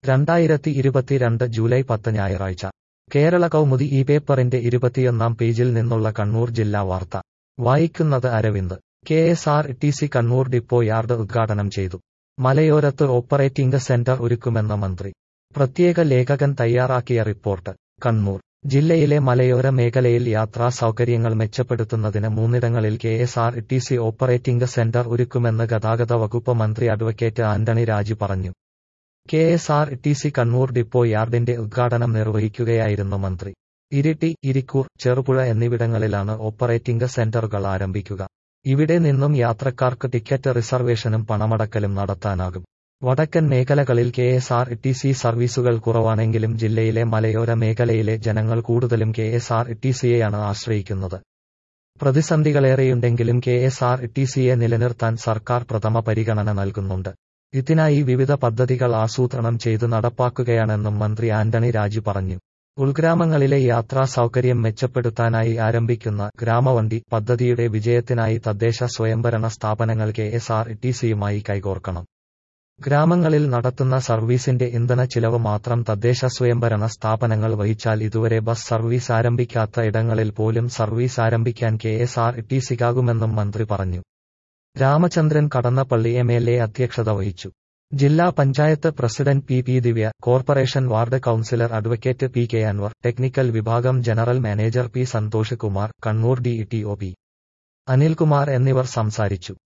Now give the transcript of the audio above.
രണ്ടായിരത്തി ഇരുപത്തിരണ്ട് ജൂലൈ പത്ത് ഞായറാഴ്ച കേരള കൗമുദി ഈ പേപ്പറിന്റെ ഇരുപത്തിയൊന്നാം പേജിൽ നിന്നുള്ള കണ്ണൂർ ജില്ലാ വാർത്ത വായിക്കുന്നത് Aravind K S R T C Kannur depot yard ഉദ്ഘാടനം ചെയ്തു മലയോരത്ത് ഓപ്പറേറ്റിംഗ് സെന്റർ ഒരുക്കുമെന്ന മന്ത്രി പ്രത്യേക ലേഖകൻ തയ്യാറാക്കിയ റിപ്പോർട്ട് കണ്ണൂർ ജില്ലയിലെ മലയോര മേഖലയിൽ യാത്രാ സൗകര്യങ്ങൾ മെച്ചപ്പെടുത്തുന്നതിന് മൂന്നിടങ്ങളിൽ K S R T C operating centre ഒരുക്കുമെന്ന് ഗതാഗത വകുപ്പ് മന്ത്രി അഡ്വക്കേറ്റ് ആന്റണി രാജു പറഞ്ഞു K S R T C Kannur depot യാർഡിന്റെ ഉദ്ഘാടനം നിർവഹിക്കുകയായിരുന്നു മന്ത്രി ഇരിട്ടി ഇരിക്കൂർ ചെറുപുഴ എന്നിവിടങ്ങളിലാണ് ഓപ്പറേറ്റിംഗ് സെന്ററുകൾ ആരംഭിക്കുക ഇവിടെ നിന്നും യാത്രക്കാർക്ക് ടിക്കറ്റ് റിസർവേഷനും പണമടക്കലും നടത്താനാകും വടക്കൻ മേഖലകളിൽ K S R T C സർവീസുകൾ കുറവാണെങ്കിലും ജില്ലയിലെ മലയോര മേഖലയിലെ ജനങ്ങൾ കൂടുതലും കെ എസ് ആർ ടി സിയെയാണ് ആശ്രയിക്കുന്നത് പ്രതിസന്ധികളേറെയുണ്ടെങ്കിലും കെ എസ് ആർ ടി സിയെ നിലനിർത്താൻ സർക്കാർ പ്രഥമ പരിഗണന നൽകുന്നുണ്ട് ഇതിനായി വിവിധ പദ്ധതികൾ ആസൂത്രണം ചെയ്ത് നടപ്പാക്കുകയാണെന്നും മന്ത്രി ആന്റണി രാജു പറഞ്ഞു ഉൾഗ്രാമങ്ങളിലെ യാത്രാ സൗകര്യം മെച്ചപ്പെടുത്താനായി ആരംഭിക്കുന്ന ഗ്രാമവണ്ടി പദ്ധതിയുടെ വിജയത്തിനായി തദ്ദേശ സ്വയംഭരണ സ്ഥാപനങ്ങൾ കെ എസ് ആർ ടി സിയുമായി കൈകോർക്കണം ഗ്രാമങ്ങളിൽ നടത്തുന്ന സർവീസിന്റെ ഇന്ധന ചിലവ് മാത്രം തദ്ദേശ സ്വയംഭരണ സ്ഥാപനങ്ങൾ വഹിച്ചാൽ ഇതുവരെ ബസ് സർവീസ് ആരംഭിക്കാത്ത ഇടങ്ങളിൽ പോലും സർവീസ് ആരംഭിക്കാൻ കെ എസ് ആർ ടി സിക്കാകുമെന്നും മന്ത്രി പറഞ്ഞു Ramachandran Kadannappally M L A അധ്യക്ഷത വഹിച്ചു ജില്ലാ panchayat president P P Divya corporation ward councillor advocate P K Anwar technical വിഭാഗം general manager P Santhosh Kumar Kannur D T O P Anilkumar എന്നിവർ സംസാരിച്ചു